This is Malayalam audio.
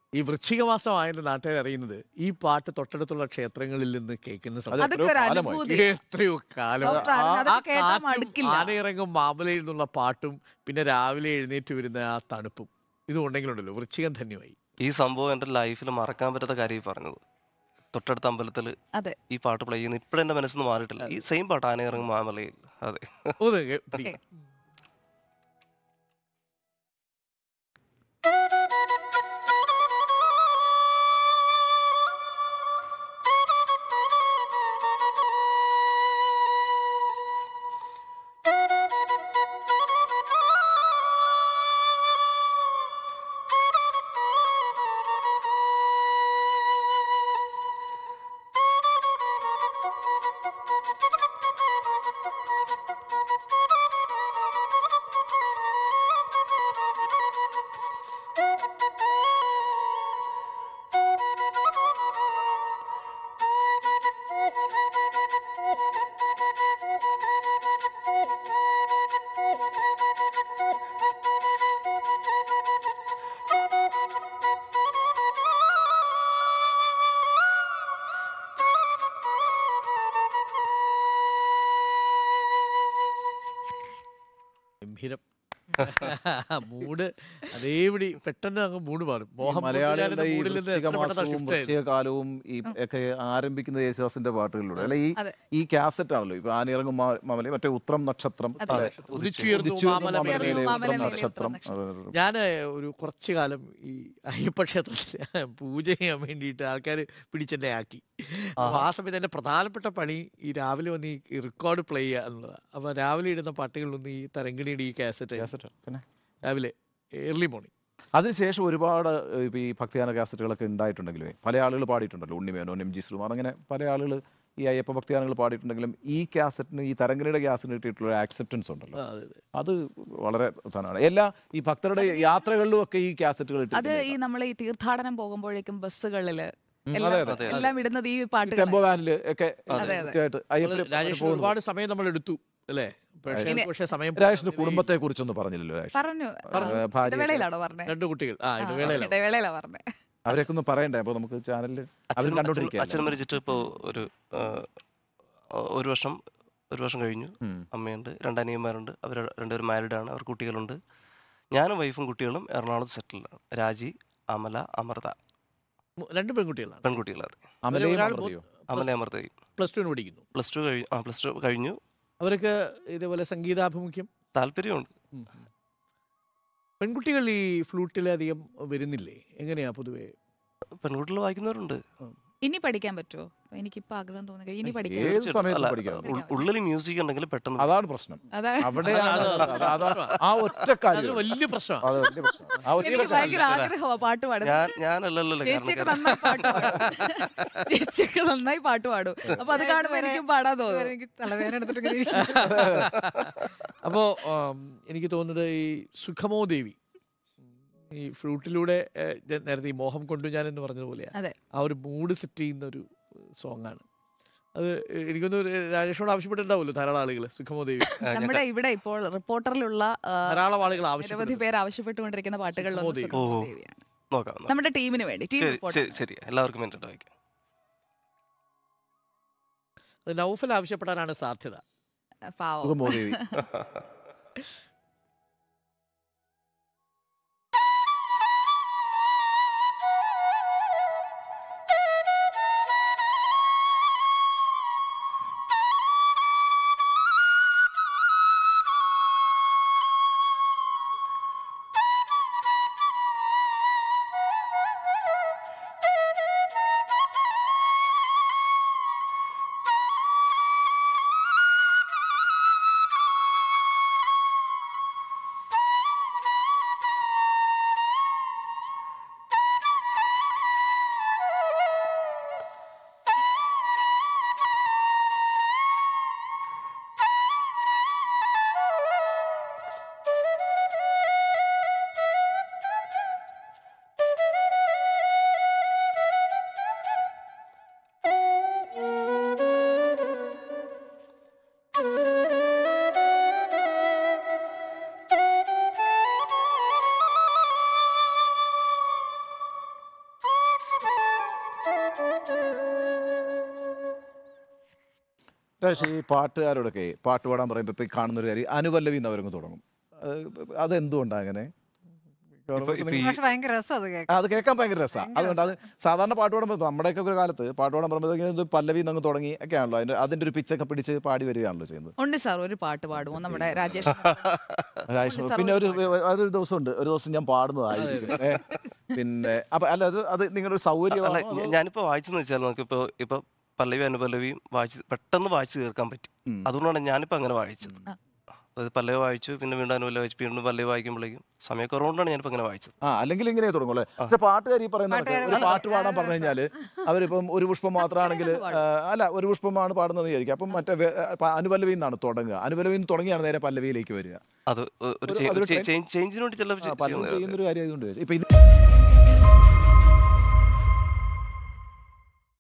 ഈ വൃശ്ചിക മാസമായെന്ന് നാട്ടുകാർ അറിയുന്നത് ഈ പാട്ട് തൊട്ടടുത്തുള്ള ക്ഷേത്രങ്ങളിൽ നിന്ന് കേൾക്കുന്ന സമയത്ത് അതൊക്കെ ഒരു കാലമായി. അനുഭൂതി എത്രയോ കാലം ഡോക്ടർ ആ- അരുൺ, ആ അതൊക്കെ കേട്ടാ കാറ്റും മടുക്കില്ല. ആനയിറങ്ങും മാമലയിൽ നിന്നുള്ള പാട്ടും പിന്നെ രാവിലെ എഴുന്നേറ്റ് വരുന്ന ആ തണുപ്പും ഇതും ഉണ്ടെങ്കിലുണ്ടല്ലോ വൃശ്ചികം ധന്യമായി ഈ സംഭവം എൻ്റെ ലൈഫിൽ മറക്കാൻ പറ്റാത്ത കാര്യം ഈ പറഞ്ഞത് തൊട്ടടുത്ത അമ്പലത്തിൽ അതെ ഈ പാട്ട് പ്ലേ ചെയ്യുന്ന ഇപ്പോഴും എൻ്റെ മനസ്സിൽ നിന്ന് മാറിയിട്ടില്ല ഈ സെയിം പാട്ട് ആനയിറങ്ങും മാമലയിൽ അതെ ഒന്ന് കേ- പിടിക്കാം. ഗംഭീരം മൂഡ് അതേപടി പെട്ടെന്ന് അങ്ങ് മൂഡ് മാറും മോഹൻ മലയാളികളുടെ ഈ മൂഡിൽ നിന്ന് വൃശ്ചിക എത്ര പെട്ടെന്നാ മാസവും shift ആയത്. വൃശ്ചികകാലവും ഈ ഒക്കെ ആരംഭിക്കുന്ന യേശുദാസിന്റെ പാട്ടുകളിലൂടെ അല്ലെ ഈ അതെ. ഈ കാസറ്റ് ആണല്ലോ ഇപ്പൊ ആനിറങ്ങും മാമല മറ്റേ ഉത്രം നക്ഷത്രം അതെ. അല്ലെ? ഉദിച്ചുയർന്നു ഉദിച്ചുയർന്നു മാമല മാമലയിലെ ഉദിച്ചുയർന്നു ഉത്രം മാമലയിലെ നക്ഷത്രം ഉത്രം അതെ, അതെ, അതെ. ഞാൻ ഒരു കുറച്ചു കാലം ഈ അയ്യപ്പ ക്ഷേത്രത്തിൽ പൂജ ചെയ്യാൻ വേണ്ടിയിട്ട് ആൾക്കാർ പിടിച്ചെന്നെ ആക്കി അപ്പോൾ ആ സമയത്ത് എൻ്റെ പ്രധാനപ്പെട്ട പണി ഈ രാവിലെ വന്ന് ഈ റെക്കോർഡ് പ്ലേ ചെയ്യുക എന്നുള്ളതാണ് അപ്പോൾ രാവിലെ ഇടുന്ന പാട്ടുകളിലൊന്ന് ഈ തരങ്കിണിയുടെ ഈ കാസറ്റ് കാസറ്റ് പിന്നെ രാവിലെ ഏർലി മോർണിംഗ് അതിനുശേഷം ഒരുപാട് ഏഹ്, ഇപ്പൊ ഈ ഭക്തിഗാന കാസറ്റുകളൊക്കെ ഉണ്ടായിട്ടുണ്ടെങ്കിലും പല ആളുകൾ പാടിയിട്ടുണ്ടല്ലോ ഉണ്ണിമേനോൻ എം ജി ശ്രീമാർ അങ്ങനെ പല ആളുകൾ ഈ അയ്യപ്പ ഭക്തിഗാനങ്ങൾ പാടിയിട്ടുണ്ടെങ്കിലും ഈ കാസറ്റിന് ഈ തരംഗിണിയുടെ കാസറ്റിന് കിട്ടിയിട്ടുള്ള ആക്സെപ്റ്റൻസ് ഉണ്ടല്ലോ അതെ അതെ അത് വളരെ പ്രധാനമാണ് എല്ലാ ഈ ഭക്തരുടെ യാത്രകളിലും ഒക്കെ ഈ കാസറ്റുകൾ അത് ഈ ഇട്ടിട്ടുണ്ട് നമ്മൾ ഈ തീർത്ഥാടനം പോകുമ്പോഴേക്കും ബസ്സുകളില് ഉം, എല്ലാം അതെ, അതെ. എല്ലാം ഇടുന്നത് ഈ പാട്ടുകൾ ടെമ്പോ വാനിൽ ഒക്കെ അതെ, അതെ. ഒക്കെ ആയിട്ട് അയ്യപ്പന് രാജേഷ് പോകുന്നു. ഒരുപാട് സമയം നമ്മൾ എടുത്തു അല്ലേ പക്ഷേ ഇനി- പക്ഷേ സമയം രാജേഷിന്റെ കുടുംബത്തെ കുറിച്ചൊന്നും പറഞ്ഞില്ലല്ലോ രാജേഷ് പറഞ്ഞു ഏഹ്, ഭാര്യ ഇടവേളയിലാണോ പറഞ്ഞേ രണ്ട് കുട്ടികൾ ആ ആ, ഇടവേളയിലാണ് ഇടവേളയിലാ പറഞ്ഞേ അവരെയൊക്കെ ഒന്ന് പറയണ്ടേ അപ്പൊ നമുക്ക് ചാനലിൽ അവർ അച്ഛൻ കണ്ടോണ്ടിരിക്കുക അച്ഛൻ മരിച്ചിട്ട് ഇപ്പോൾ ഒരു ആ, ഒരു വർഷം ഒരു വർഷം കഴിഞ്ഞു അമ്മയുണ്ട് രണ്ട് അനിയന്മാരുണ്ട് അവർ രണ്ടുപേരും മാരീഡാണ് അവർ കുട്ടികളുണ്ട് ഞാനും വൈഫും കുട്ടികളും എറണാകുളത്ത് സെറ്റിലാണ് രാജി അമല അമൃത മു- രണ്ട് പെൺകുട്ടികളാണ് പെൺകുട്ടികളാണ് അമലയും ഒരാൾ അമൃതയോ അമല അമൃതയും പ്ലസ് ടുവിന് പഠിക്കുന്നു പ്ലസ് ടു കഴിഞ്ഞു ആ പ്ലസ് ടു കഴിഞ്ഞു അവർക്ക് ഇതേപോലെ സംഗീതാഭിമുഖ്യം താല്പര്യമുണ്ട് ഉം. പെൺകുട്ടികൾ ഈ ഫ്ലൂട്ടിലധികം വരുന്നില്ലേ എങ്ങനെയാ പൊതുവേ പെൺകുട്ടികൾ വായിക്കുന്നവരുണ്ട് ഇനി പഠിക്കാൻ പറ്റുമോ എനിക്കിപ്പോ ആഗ്രഹം തോന്നി ഇനി പഠിക്കാൻ ഏത് തീർച്ചയായിട്ടും. സമയത്തും അല്ല, പഠിക്കാം. ഉൾ- ഉള്ളിൽ മ്യൂസിക് ഉണ്ടെങ്കിൽ പെട്ടെന്ന് അതാണ് പ്രശ്നം അതാണ് അവിടെയാണ് അതാണ് അത് അത് പ്രശ്നം. ആ ഒറ്റ അതൊരു കാര്യം വലിയ പ്രശ്നമാണ് അത് വലിയ പ്രശ്നം ആ ഒറ്റ എനിക്ക് കാര്യം ഭയങ്കര ആഗ്രഹമാണ് പാട്ട് പാടാൻ ഞാൻ ഞാനല്ലല്ലോ ചേച്ചിയൊക്കെ കാരണം നന്നായി പാട്ട് പാടും ചേച്ചിയൊക്കെ നന്നായി പാട്ട് പാടും അപ്പൊ അത് കാണുമ്പോ എനിക്കും പാടാൻ തോന്നും എനിക്ക് തലവേദന എടുത്തിട്ട് അപ്പോൾ എനിക്ക് തോന്നുന്നത് ഈ സുഖമോ ദേവി ഈ ഫ്ലൂട്ടിലൂടെ ഏഹ്, ഞാൻ നേരത്തെ ഈ മോഹം കൊണ്ടു ഞാൻ എന്ന് പറഞ്ഞതുപോലെയാണ് അതെ. ആ ഒരു മൂഡ് സെറ്റ് ചെയ്യുന്ന ഒരു സോങ് ആണ് അത് എനിക്കൊന്ന് രാജേഷോട് ആവശ്യപ്പെട്ടിട്ടുണ്ടാവുമല്ലോ ധാരാളം ആളുകൾ സുഖമോ ദേവി നമ്മുടെ ഇവിടെ ഇപ്പോൾ റിപ്പോർട്ടറിലുള്ള ആ, ധാരാളം ആളുകൾ നിരവധി ആവശ്യപ്പെട്ടു പേര് ആവശ്യപ്പെട്ടുകൊണ്ടിരിക്കുന്ന പാട്ടുകളിലൊന്ന് സുഖമോ സുഖമോ ദേവി. ദേവിയാണ് നോക്കാം നോക്കാം. നമ്മുടെ ടീമിന് വേണ്ടി ടീം ശരി റിപ്പോർട്ടർ ശരി ശരി എല്ലാവർക്കും വേണ്ടിയിട്ട് വായിക്കാം അത് നൗഫൽ ആവശ്യപ്പെടാനാണ് സാധ്യത പാവം സുഖമോദേവി ആ പക്ഷേ ഈ പാട്ടുകാരോടൊക്കെ പാട്ട് പാടാൻ പറയുമ്പോൾ ഇപ്പോൾ ഈ കാണുന്നൊരു കാര്യം അനുപല്ലവി എന്ന് അവരങ്ങ് തുടങ്ങും അത് അതെന്തുകൊണ്ടാണ് അങ്ങനെ ഇപ്പൊ- ഇപ്പൊ ഈ- പക്ഷെ ഭയങ്കര രസം അത് ആ, കേൾക്കാൻ അത് കേൾക്കാൻ ഭയങ്കര രസമാണ് അതുകൊണ്ട് അത് സാധാരണ പാട്ട് പാടുമ്പോൾ നമ്മുടെയൊക്കെ ഒരു കാലത്ത് പാട്ട് പാടാൻ പറയുമ്പോഴത്തേക്കും ഇത് പല്ലവി അങ്ങ് തുടങ്ങി ഒക്കെ ആണല്ലോ അതിന്റെ അതിന്റെ ഒരു പിച്ചൊക്കെ പിടിച്ച് പാടി വരികയാണല്ലോ ചെയ്യുന്നത് ഉണ്ട് സാർ ഒരു പാട്ട് പാടുമോ നമ്മുടെ രാജേഷ് രാജേഷ് പിന്നെ ഒരു അതൊരു ദിവസമുണ്ട് ഒരു ദിവസം ഞാൻ പാടുന്നതായിരിക്കും ഏ, പിന്നെ അപ്പൊ അല്ല അത് അത് നിങ്ങളുടെ ഒരു അല്ല സൗകര്യമാണോ ഞ- അതോ- ഞാനിപ്പോ വായിച്ചെന്ന് വെച്ചാൽ നമുക്കിപ്പോ ഇപ്പൊ പല്ലവി അനുപല്ലവിയും വായിച്ച് പെട്ടെന്ന് വായിച്ച് തീർക്കാൻ പറ്റും ഉം. അതുകൊണ്ടാണ് ഞാനിപ്പോ അങ്ങനെ വായിച്ചത് അതായത് പല്ലവി വായിച്ചു പിന്നെ വീണ്ടും അനുപല്ലവി വായിച്ചു വീണ്ടും പല്ലവി വായിക്കുമ്പോഴേക്കും സമയക്കുറവുകൊണ്ടാണ് ഞാനിപ്പോ അങ്ങനെ വായിച്ചത് ആ അല്ലെങ്കിൽ ഇങ്ങനെ തുടങ്ങും അല്ലേ പക്ഷെ പാട്ടുകാർ ഈ പറയുന്ന കണക്ക് പാട്ടുകാര് ഒരു പാട്ട് പാടാൻ പറഞ്ഞു കഴിഞ്ഞാൽ അവരിപ്പം ഒരു പുഷ്പം മാത്രമാണെങ്കിൽ അല്ല ഒരു പുഷ്പമാണ് പാടുന്നത് വിചാരിക്കും അപ്പം മറ്റേ വേ- പ- അനുപല്ലവി എന്നാണ് തുടങ്ങുക അനുപല്ലവിയിൽ നിന്ന് തുടങ്ങിയാണ് നേരെ പല്ലവിയിലേക്ക് വരിക അത് ഒ- ഒരു ഒരു- ചെ- അതൊരു ചെ- ചേഞ്ച് ചേഞ്ചിന് വേണ്ടി ചില ആ, പലരും ചെയ്യുന്ന ഒരു കാര്യം ആയതുകൊണ്ട് ചോദിച്ചു. ഇപ്പൊ ഇത്